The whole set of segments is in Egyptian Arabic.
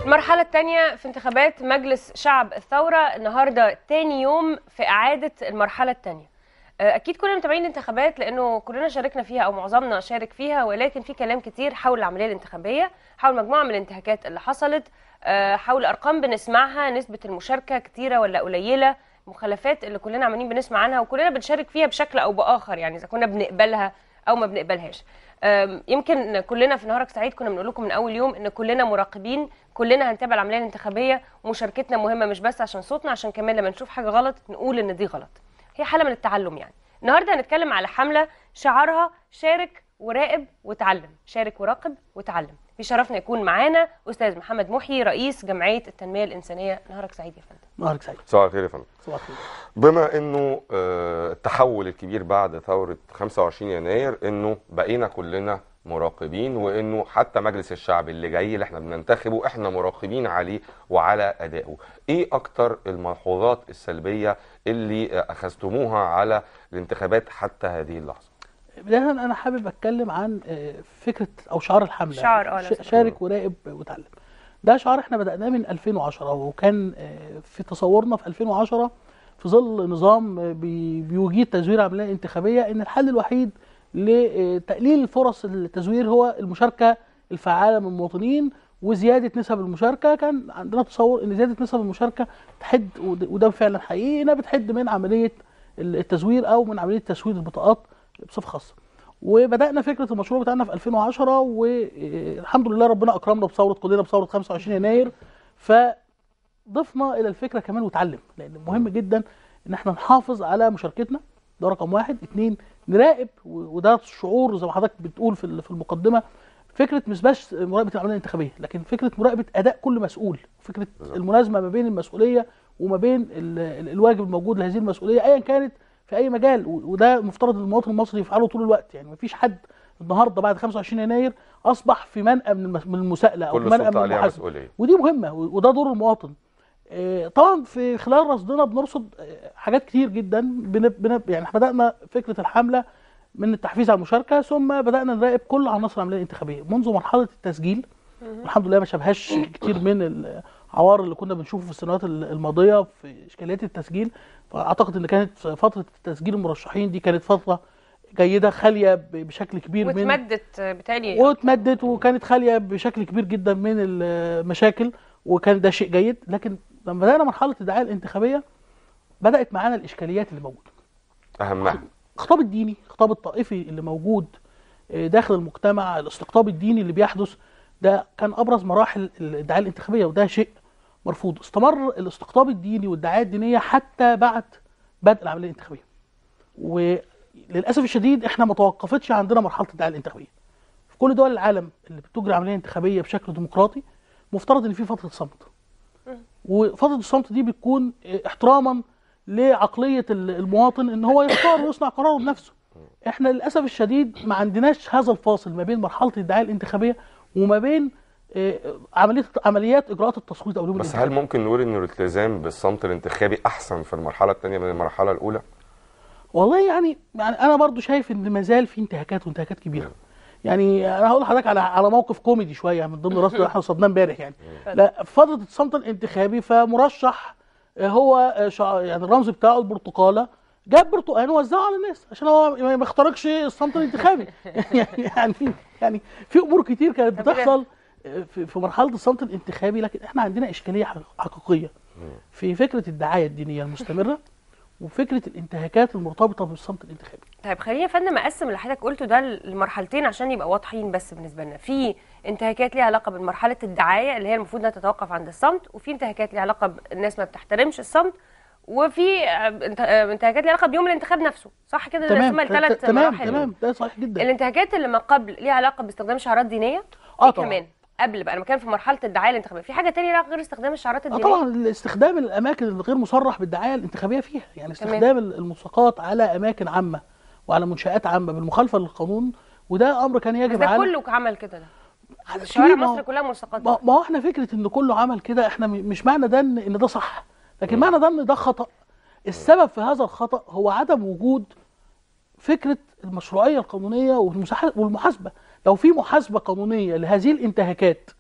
المرحلة الثانية في انتخابات مجلس شعب الثورة النهاردة تاني يوم في إعادة المرحلة الثانية أكيد كلنا متابعين الانتخابات لأنه كلنا شاركنا فيها أو معظمنا شارك فيها ولكن في كلام كتير حول العملية الانتخابية حول مجموعة من الانتهاكات اللي حصلت آه، حول أرقام بنسمعها نسبة المشاركة كتيرة ولا قليلة المخالفات اللي كلنا عمالين بنسمع عنها وكلنا بنشارك فيها بشكل أو بآخر يعني إذا كنا بنقبلها أو ما بنقبلهاش آم، يمكن كلنا في نهارك سعيد كنا بنقول لكم من اول يوم ان كلنا مراقبين كلنا هنتابع العمليه الانتخابيه ومشاركتنا مهمه مش بس عشان صوتنا عشان كمان لما نشوف حاجه غلط نقول ان دي غلط هي حاله من التعلم يعني النهارده هنتكلم على حمله شعارها شارك وراقب وتعلم شارك وراقب وتعلم بيشرفنا يكون معانا استاذ محمد محيي رئيس جمعيه التنميه الانسانيه نهارك سعيد يا فندم نهارك سعيد صباح الخير يا فندم صباح الخير بما انه آه، التحول الكبير بعد ثوره 25 يناير انه بقينا كلنا مراقبين وانه حتى مجلس الشعب اللي جاي اللي احنا بننتخبه احنا مراقبين عليه وعلى ادائه ايه اكتر الملحوظات السلبيه اللي آه، اخذتموها على الانتخابات حتى هذه اللحظه بداية أنا حابب أتكلم عن آه، فكرة أو شعار الحملة شعار، آه، لو ش- سمحت. شارك وراقب وتعلم ده شعار احنا بدأناه من 2010 وكان آه، في تصورنا في 2010 في ظل نظام آه، بي- بيجيد تزوير العملية الانتخابية إن الحل الوحيد لتقليل فرص التزوير هو المشاركة الفعالة من المواطنين وزيادة نسب المشاركة كان عندنا تصور إن زيادة نسب المشاركة تحد ود- وده فعلا حقيقي إنها بتحد من عملية التزوير أو من عملية تسويد البطاقات بصفه خاصه وبدانا فكره المشروع بتاعنا في 2010 والحمد لله ربنا اكرمنا بثوره كلنا بثوره 25 يناير فضفنا الى الفكره كمان وتعلم لان مهم جدا ان احنا نحافظ على مشاركتنا ده رقم واحد اتنين نراقب و- وده شعور زي ما حضرتك بتقول في ال- في المقدمه فكره مش بس مراقبه العمليه الانتخابيه لكن فكره مراقبه اداء كل مسؤول فكره بالظبط. الملازمه ما بين المسؤوليه وما بين ال- ال- الواجب الموجود لهذه المسؤوليه ايا كانت في اي مجال و- وده مفترض المواطن المصري يفعله طول الوقت يعني مفيش حد النهارده بعد 25 يناير اصبح في منأى من المس- من المساءله او في كل منأى سلطه من عليها المحاسبه مسؤوليه ودي مهمه و- وده دور المواطن آه، طبعا في خلال رصدنا بنرصد آه، حاجات كتير جدا بن بن يعني احنا بدانا فكره الحمله من التحفيز على المشاركه ثم بدانا نراقب كل عناصر العمليه الانتخابيه منذ مرحله التسجيل الحمد لله ما شبهاش كتير من العوار اللي كنا بنشوفه في السنوات ال- الماضيه في اشكاليات التسجيل فاعتقد ان كانت فتره تسجيل المرشحين دي كانت فتره جيده خاليه ب- بشكل كبير من واتمدت آه، بالتالي واتمدت وكانت خاليه بشكل كبير جدا من المشاكل وكان ده شيء جيد لكن لما بدانا مرحله الدعايه الانتخابيه بدات معانا الاشكاليات اللي موجوده اهمها الخطاب الديني الخطاب الطائفي اللي موجود آه، داخل المجتمع الاستقطاب الديني اللي بيحدث ده كان ابرز مراحل الدعايه الانتخابيه وده شيء مرفوض استمر الاستقطاب الديني والدعايه الدينيه حتى بعد بدء العمليه الانتخابيه وللاسف الشديد احنا ما توقفتش عندنا مرحله الدعايه الانتخابيه في كل دول العالم اللي بتجري عمليه انتخابيه بشكل ديمقراطي مفترض ان في فتره صمت وفتره الصمت دي بتكون اه، احتراما لعقليه ال- المواطن ان هو يختار ويصنع قراره بنفسه احنا للاسف الشديد ما عندناش هذا الفاصل ما بين مرحله الدعايه الانتخابيه وما بين اه، عمليه عمليات اجراءات التصويت او اليوم بس الانتخابي. هل ممكن نقول ان الالتزام بالصمت الانتخابي احسن في المرحله الثانيه من المرحله الاولى والله يعني يعني انا برضو شايف ان ما زال في انتهاكات وانتهاكات كبيره يعني انا هقول لحضرتك على على موقف كوميدي شويه من ضمن الرصد اللي احنا صدناه امبارح يعني لا في فتره الصمت الانتخابي فمرشح آه، هو آه، شع- يعني الرمز بتاعه البرتقاله جاب برتقال ووزعه على الناس عشان هو ما ما يخترقش الصمت الانتخابي يعني يعني يعني في امور كتير كانت طب ده- بتحصل آه، في في مرحله الصمت الانتخابي لكن احنا عندنا اشكاليه حق- حقيقيه في فكره الدعايه الدينيه المستمره وفكره الانتهاكات المرتبطه بالصمت الانتخابي طيب خليني يا فندم اقسم اللي حضرتك قلته ده لمرحلتين عشان يبقى واضحين بس بالنسبه لنا في انتهاكات ليها علاقه بمرحله الدعايه اللي هي المفروض انها تتوقف عند الصمت وفي انتهاكات ليها علاقه بالناس ما بتحترمش الصمت وفي آه، انت- آه، انتهاكات ليها علاقه بيوم الانتخاب نفسه صح كده ده تمام اسمها الثلاث ت- تمام مراحل تمام ده صحيح جدا الانتهاكات اللي ما قبل ليها علاقه باستخدام شعارات دينيه اه إيه طبعا كمان قبل بقى انا كان في مرحله الدعايه الانتخابيه في حاجه تانية لا غير استخدام الشعارات اه الدينيه طبعا استخدام الاماكن الغير مصرح بالدعايه الانتخابيه فيها يعني تمام. استخدام الملصقات على اماكن عامه وعلى منشات عامه بالمخالفه للقانون وده امر كان بس يجب ده على كله عمل كده ده على شوارع كبير، ما هو- مصر كلها ملصقات ما ما هو احنا فكره ان كله عمل كده احنا م- مش معنى ده ان إن ده صح لكن معنى ده ان ده خطا السبب في هذا الخطا هو عدم وجود فكره المشروعيه القانونيه والمساح- والمحاسبه لو في محاسبه قانونيه لهذه الانتهاكات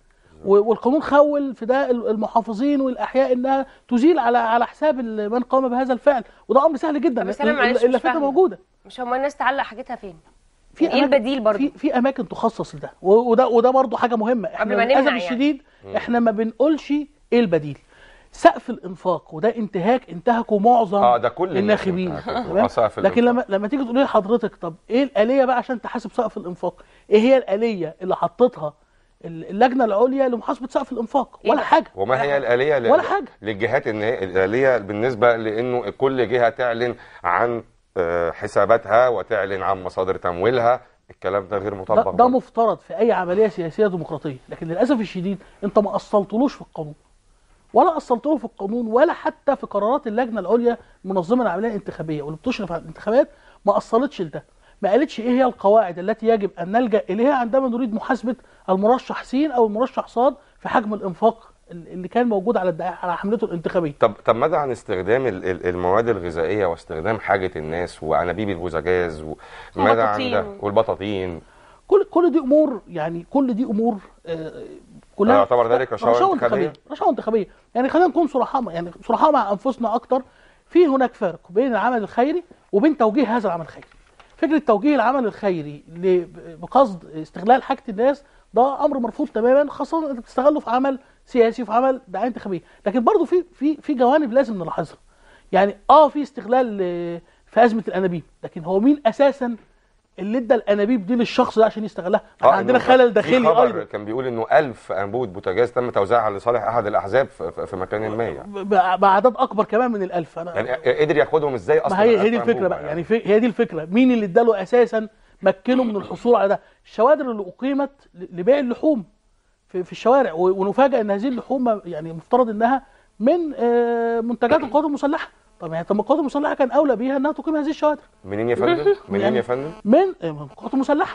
و- والقانون خول في ده المحافظين والاحياء انها تزيل على على حساب ال- من قام بهذا الفعل وده امر سهل جدا طب بس أنا معلش مش اللافته فاهمة. موجوده مش هم الناس تعلق حاجتها فين في ايه أماكن- البديل برضه في في اماكن تخصص لده و- وده وده برضه حاجه مهمه احنا قبل ما للاسف نمنع يعني. الشديد احنا ما بنقولش ايه البديل سقف الانفاق وده انتهاك انتهكوا معظم اه ده كل الناس الناخبين انتهكته. تمام؟ آه، سقف لكن الإنفاق. لما لما تيجي تقولي لحضرتك طب ايه الاليه بقى عشان تحاسب سقف الانفاق ايه هي الاليه اللي حطتها ال- اللجنه العليا لمحاسبه سقف الانفاق إيه ولا ده؟ حاجه وما هي الآلية ل- ولا حاجة. للجهات ان هي الآلية بالنسبة لأنه كل جهة تعلن عن آه، حساباتها وتعلن عن مصادر تمويلها الكلام ده غير مطبق ده, ده برضه. مفترض في اي عمليه سياسيه ديمقراطيه لكن للاسف الشديد انت ما اصلتلوش في القانون ولا اصلتله في القانون ولا حتى في قرارات اللجنه العليا المنظمه للعمليه الانتخابيه واللي بتشرف على الانتخابات ما اصلتش لده ما قالتش ايه هي القواعد التي يجب ان نلجا اليها عندما نريد محاسبه المرشح س او المرشح ص في حجم الانفاق اللي كان موجود على الدعاية على حملته الانتخابيه طب طب ماذا عن استخدام ال- ال- المواد الغذائية واستخدام حاجة الناس وأنابيب البوزجاز و- ماذا عن ده والبطاطين. والبطاطين كل كل دي امور يعني كل دي امور آه، كلها لا يعتبر ذلك رشاوى انتخابية؟ رشاوى انتخابيه يعني خلينا نكون صرحاء يعني صرحاء مع انفسنا اكتر في هناك فرق بين العمل الخيري وبين توجيه هذا العمل الخيري فكره توجيه العمل الخيري ل- بقصد استغلال حاجه الناس ده امر مرفوض تماما خاصه انت بتستغله في عمل سياسي وفي عمل دعايه انتخابيه لكن برضه في في في جوانب لازم نلاحظها يعني اه في استغلال آه، في ازمه الانابيب لكن هو مين اساسا اللي ادى الانابيب دي للشخص ده عشان يستغلها احنا آه، عندنا إنه خلل في داخلي خبر ايضا كان بيقول انه 1000 انبوبه بوتاجاز تم توزيعها لصالح احد الاحزاب في, في- في مكان ما يعني. ب- باعداد اكبر كمان من الالف انا يعني قدر ياخدهم ازاي اصلا ما هي 1000 هي دي الفكره أنبوبة بقى يعني في هي دي الفكره مين اللي اداله اساسا مكنه من الحصول على ده الشوادر اللي اقيمت ل- لبيع اللحوم في, في الشوارع و- ونفاجئ ان هذه اللحوم ما- يعني مفترض انها من آه، منتجات القوات المسلحه طب يعني طب ما القوات المسلحه كان اولى بيها انها تقيم هذه الشوادر منين يا فندم؟ منين يعني يا فندم؟ من آه، من القوات المسلحه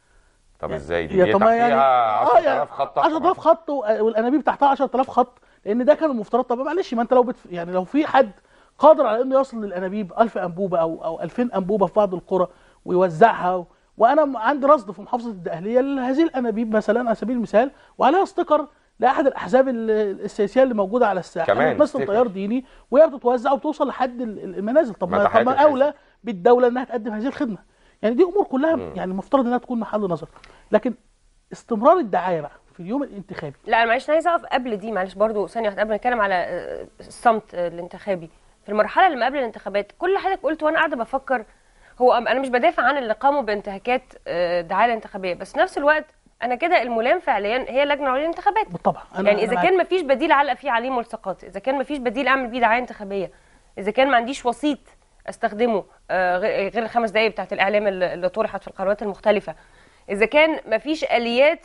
طب ازاي دي؟ يا دي طب ما يعني تحتيها اه يعني 10000 خط 10000 خط و- والانابيب تحتها 10000 خط لان ده كان المفترض طب معلش ما انت لو بت يعني لو في حد قادر على انه يصل للانابيب 1000 انبوبه او او 2000 انبوبه في بعض القرى ويوزعها و... وانا م- عندي رصد في محافظه الدقهليه لهذه الانابيب مثلا على سبيل المثال وعليها ستيكر لاحد الاحزاب ال- السياسيه اللي موجوده على الساحه كمان اللي بتمثل ستيكر. تيار ديني وهي بتتوزع وبتوصل لحد ال- ال- المنازل طب ما ما, ده طب ما حاجة اولى بالدوله انها تقدم هذه الخدمه يعني دي امور كلها مم. يعني المفترض انها تكون محل نظر لكن استمرار الدعايه بقى في اليوم الانتخابي لا انا معلش انا عايزه اقف قبل دي معلش برضو ثانيه واحده قبل ما نتكلم على آه، الصمت آه، الانتخابي في المرحله اللي ما قبل الانتخابات كل حضرتك قلت وانا قاعده بفكر هو أم- انا مش بدافع عن اللي قاموا بانتهاكات آه، الدعايه الانتخابيه بس في نفس الوقت انا كده الملام فعليا هي اللجنه العليا للانتخابات بالطبع أنا يعني اذا أنا كان ما فيش بديل علق فيه عليه ملصقات اذا كان ما فيش بديل اعمل بيه دعايه انتخابيه اذا كان ما عنديش وسيط استخدمه آه، غير غير الخمس دقائق بتاعت الاعلام اللي اللي طرحت في القنوات المختلفه اذا كان ما فيش اليات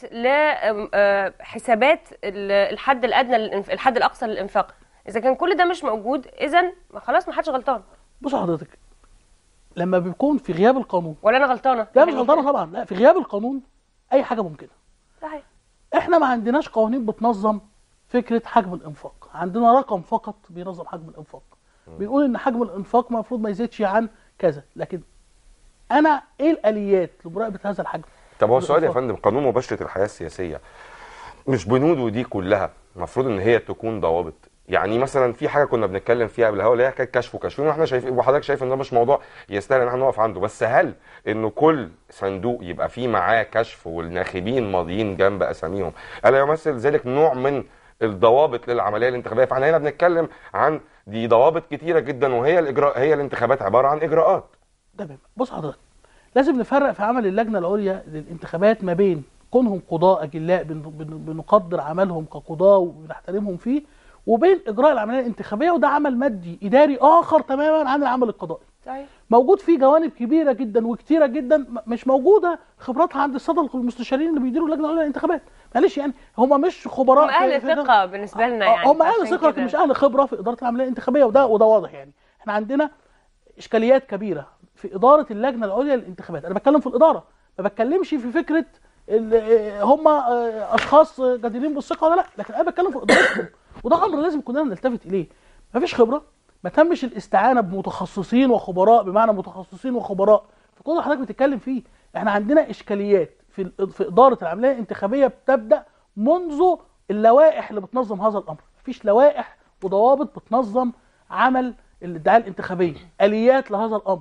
لحسابات الحد الادنى للإنف- الحد الاقصى للانفاق اذا كان كل ده مش موجود اذا خلاص ما حدش غلطان بص حضرتك لما بيكون في غياب القانون ولا انا غلطانه لا مش غلطانه طبعا لا في غياب القانون اي حاجه ممكنه صحيح احنا ما عندناش قوانين بتنظم فكره حجم الانفاق عندنا رقم فقط بينظم حجم الانفاق بنقول ان حجم الانفاق المفروض ما يزيدش عن كذا لكن انا ايه الاليات لمراقبه هذا الحجم طب هو السؤال يا بالإنفاق. فندم قانون مباشره الحياه السياسيه مش بنوده دي كلها المفروض ان هي تكون ضوابط يعني مثلا في حاجه كنا بنتكلم فيها قبل الهوا اللي هي كانت كشف وكشفين واحنا شايفين وحضرتك شايف ان ده مش موضوع يستاهل ان احنا نقف عنده بس هل انه كل صندوق يبقى فيه معاه كشف والناخبين ماضيين جنب اساميهم الا يمثل ذلك نوع من الضوابط للعمليه الانتخابيه فاحنا هنا بنتكلم عن دي ضوابط كتيره جدا وهي الاجراء هي الانتخابات عباره عن اجراءات تمام بص حضرتك لازم نفرق في عمل اللجنه العليا للانتخابات ما بين كونهم قضاء اجلاء بن- بن- بنقدر عملهم كقضاة وبنحترمهم فيه وبين اجراء العمليه الانتخابيه وده عمل مادي اداري اخر تماما عن العمل القضائي صحيح موجود فيه جوانب كبيره جدا وكتيره جدا م- مش موجوده خبراتها عند الساده المستشارين اللي بيديروا اللجنه العليا للانتخابات معلش يعني هم مش خبراء هم اهل في- في- ثقه بالنسبه لنا آه، يعني هم اهل عشان ثقه لكن كده. مش اهل خبره في اداره العمليه الانتخابيه وده وده واضح يعني احنا عندنا اشكاليات كبيره في اداره اللجنه العليا للانتخابات انا بتكلم في الاداره ما بتكلمش في فكره ال- آه، هم آه، اشخاص جديرين بالثقه ولا لا لكن انا بتكلم في ادارتهم وده امر لازم كلنا نلتفت اليه مفيش خبره ما تمش الاستعانه بمتخصصين وخبراء بمعنى متخصصين وخبراء في كل اللي حضرتك بتتكلم فيه احنا عندنا اشكاليات في ال- في اداره العمليه الانتخابيه بتبدا منذ اللوائح اللي بتنظم هذا الامر مفيش لوائح وضوابط بتنظم عمل الادعاء الانتخابيه اليات لهذا الامر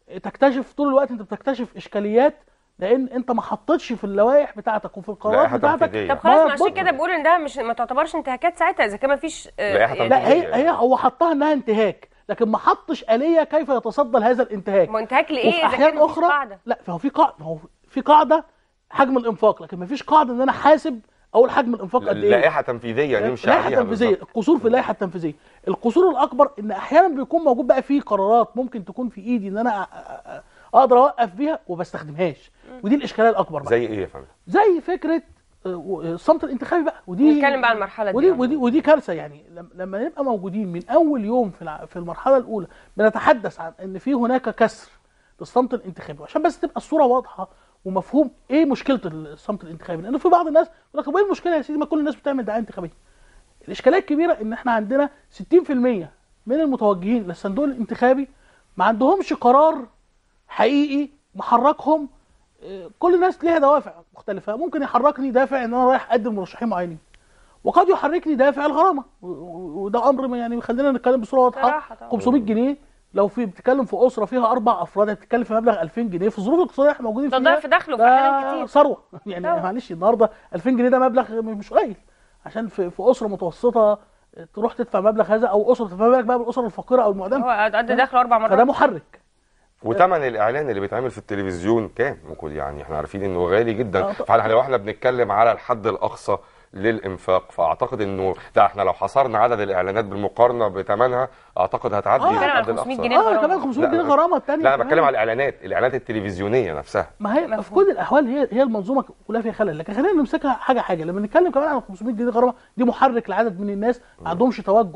تكتشف طول الوقت انت بتكتشف اشكاليات لان انت ما حطيتش في اللوائح بتاعتك وفي القرارات لائحة بتاعتك تنفيذية. طب خلاص ما ما عشان يضبطها. كده بقول ان ده مش ما تعتبرش انتهاكات ساعتها اذا كان ما فيش آه، لائحة يعني- لا تنفيذية. هي هي هو حطها انها انتهاك لكن ما حطش اليه كيف يتصدى لهذا الانتهاك ما هو انتهاك لايه وفي اذا احيان كان مفيش اخرى قاعده لا فهو في قاعده هو في قاعده حجم الانفاق لكن ما فيش قاعده ان انا حاسب اول حجم الانفاق قد ايه لائحه تنفيذيه نمشي اللائحه عليها التنفيذيه بالظبط. القصور في اللائحه التنفيذيه القصور الاكبر ان احيانا بيكون موجود بقى فيه قرارات ممكن تكون في ايدي ان انا أ- أ- أ- اقدر اوقف بيها وما بستخدمهاش ودي الاشكاليه الاكبر بقى زي ايه يا فندم؟ زي فكره آه، و- الصمت الانتخابي بقى ودي نتكلم بقى عن المرحله دي ودي ودي ودي كارثه يعني لم- لما نبقى موجودين من اول يوم في الع- في المرحله الاولى بنتحدث عن ان في هناك كسر للصمت الانتخابي عشان بس تبقى الصوره واضحه ومفهوم ايه مشكله الصمت الانتخابي لان في بعض الناس يقول لك طب ايه المشكله يا سيدي ما كل الناس بتعمل دعايه انتخابيه الاشكاليه الكبيره ان احنا عندنا 60% من المتوجهين للصندوق الانتخابي ما عندهمش قرار حقيقي محركهم آه، كل الناس ليها دوافع مختلفه ممكن يحركني دافع ان انا رايح اقدم مرشحين معينين وقد يحركني دافع الغرامه و- و- وده امر ما يعني خلينا نتكلم بصوره واضحه صراحة طبعا. 500 جنيه لو في بتتكلم في اسره فيها اربع افراد هتتكلم في مبلغ 2000 جنيه في الظروف الاقتصاديه اللي احنا موجودين ده فيها ضعف دخله في أحيان ده كتير. ثروه يعني طبعا. معلش النهارده 2000 جنيه ده مبلغ مش قليل عشان في, في اسره متوسطه تروح تدفع مبلغ هذا او اسره فما بالك بقى بالاسر الفقيره او المعدمه هو قد دخله اربع مرات فده محرك وثمن الاعلان اللي بيتعمل في التلفزيون كام؟ ممكن يعني احنا عارفين انه غالي جدا آه، طبعا. فاحنا لو احنا بنتكلم على الحد الاقصى للانفاق فاعتقد انه ده احنا لو حصرنا عدد الاعلانات بالمقارنه بثمنها اعتقد هتعدي آه، بتتكلم على الحد 500 الاقصى جنيه اه غرامة. كمان 500 لا، جنيه لا. غرامه الثانيه لا انا بتكلم على الاعلانات الاعلانات التلفزيونيه نفسها ما هي في مفهوم. كل الاحوال هي هي المنظومه كلها فيها خلل لكن خلينا نمسكها حاجه حاجه لما نتكلم كمان عن 500 جنيه غرامه دي محرك لعدد من الناس ما عندهمش توجه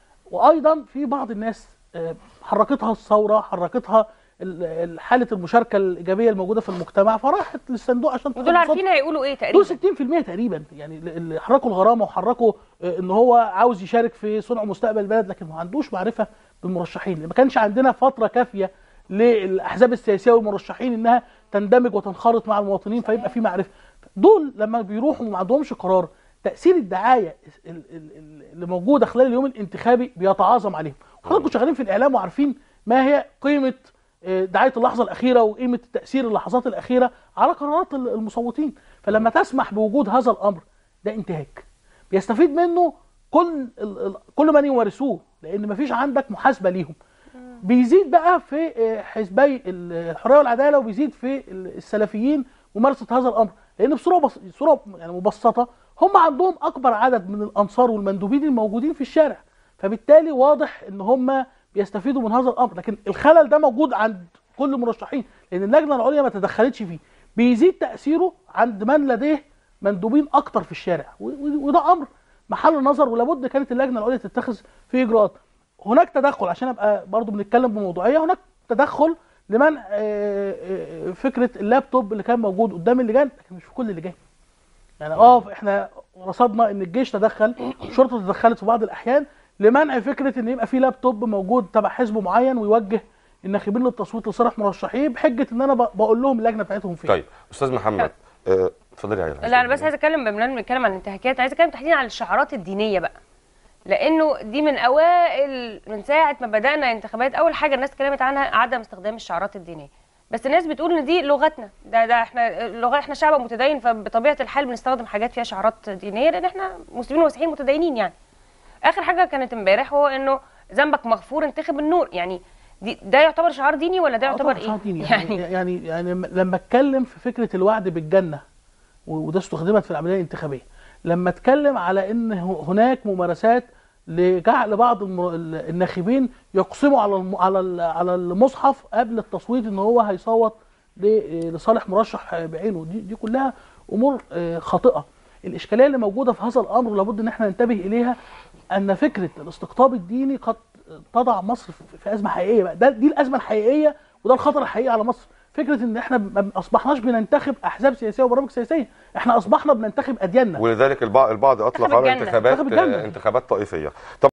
وايضا في بعض الناس آه، حركتها الثوره حركتها ال- ال- حاله المشاركه الايجابيه الموجوده في المجتمع فراحت للصندوق عشان ودول تاخد عارفين هيقولوا ايه دول تقريبا 60% تقريبا يعني اللي حركوا الغرامه وحركوا آه، ان هو عاوز يشارك في صنع مستقبل البلد لكن ما عندوش معرفه بالمرشحين ما كانش عندنا فتره كافيه للاحزاب السياسيه والمرشحين انها تندمج وتنخرط مع المواطنين فيبقى في معرفه دول لما بيروحوا وما عندهمش قرار تاثير الدعايه ال- ال- ال- اللي موجوده خلال اليوم الانتخابي بيتعاظم عليهم حضراتكم شغالين في الاعلام وعارفين ما هي قيمه آه، دعايه اللحظه الاخيره وقيمه تاثير اللحظات الاخيره على قرارات ال- المصوتين فلما تسمح بوجود هذا الامر ده انتهاك بيستفيد منه كل ال- ال- كل من يمارسوه لان مفيش عندك محاسبه ليهم بيزيد بقى في آه، حزبي ال- الحريه والعداله وبيزيد في ال- السلفيين ممارسه هذا الامر لان بصوره بص... صوره يعني مبسطه هم عندهم اكبر عدد من الانصار والمندوبين الموجودين في الشارع فبالتالي واضح ان هم بيستفيدوا من هذا الامر لكن الخلل ده موجود عند كل المرشحين لان اللجنه العليا ما تدخلتش فيه بيزيد تاثيره عند من لديه مندوبين اكتر في الشارع و- و- وده امر محل نظر ولابد كانت اللجنه العليا تتخذ فيه اجراءات هناك تدخل عشان ابقى برضو بنتكلم بموضوعيه هناك تدخل لمنع آه، آه، فكره اللابتوب اللي كان موجود قدام اللجان لكن مش في كل اللجان يعني اه احنا رصدنا ان الجيش تدخل الشرطه تدخلت في بعض الاحيان لمنع فكره ان يبقى في لابتوب موجود تبع حزب معين ويوجه الناخبين للتصويت لصالح مرشحين بحجه ان انا ب- بقول لهم اللجنه بتاعتهم فين طيب استاذ محمد آه، اتفضلي يا عيال لا انا بس عايزه اتكلم بما اننا بنتكلم عن الانتهاكات عايزه اتكلم تحديدا عن الشعارات الدينيه بقى لانه دي من اوائل من ساعه ما بدانا انتخابات اول حاجه الناس اتكلمت عنها عدم استخدام الشعارات الدينيه بس الناس بتقول ان دي لغتنا ده ده احنا لغه احنا شعب متدين فبطبيعه الحال بنستخدم حاجات فيها شعارات دينيه لان احنا مسلمين ومسيحيين متدينين يعني اخر حاجه كانت امبارح هو انه ذنبك مغفور انتخب النور يعني دي ده يعتبر شعار ديني ولا ده آه يعتبر طبعاً ايه شعار ديني يعني يعني, يعني, يعني لما اتكلم في فكره الوعد بالجنه و- وده استخدمت في العمليه الانتخابيه لما اتكلم على ان ه- هناك ممارسات لجعل بعض الم- ال- الناخبين يقسموا على الم- على ال- على المصحف قبل التصويت ان هو هيصوت ل- لصالح مرشح بعينه دي, دي كلها امور آه، خاطئه الاشكاليه اللي موجوده في هذا الامر ولابد ان احنا ننتبه اليها ان فكره الاستقطاب الديني قد تضع مصر في- في ازمه حقيقيه بقى ده دي الازمه الحقيقيه وده الخطر الحقيقي على مصر فكره ان احنا ما اصبحناش بننتخب احزاب سياسيه وبرامج سياسيه احنا اصبحنا بننتخب ادياننا ولذلك البعض البعض اطلق انتخب على الجنة. انتخابات انتخب الجنة. آه، انتخابات طائفيه طب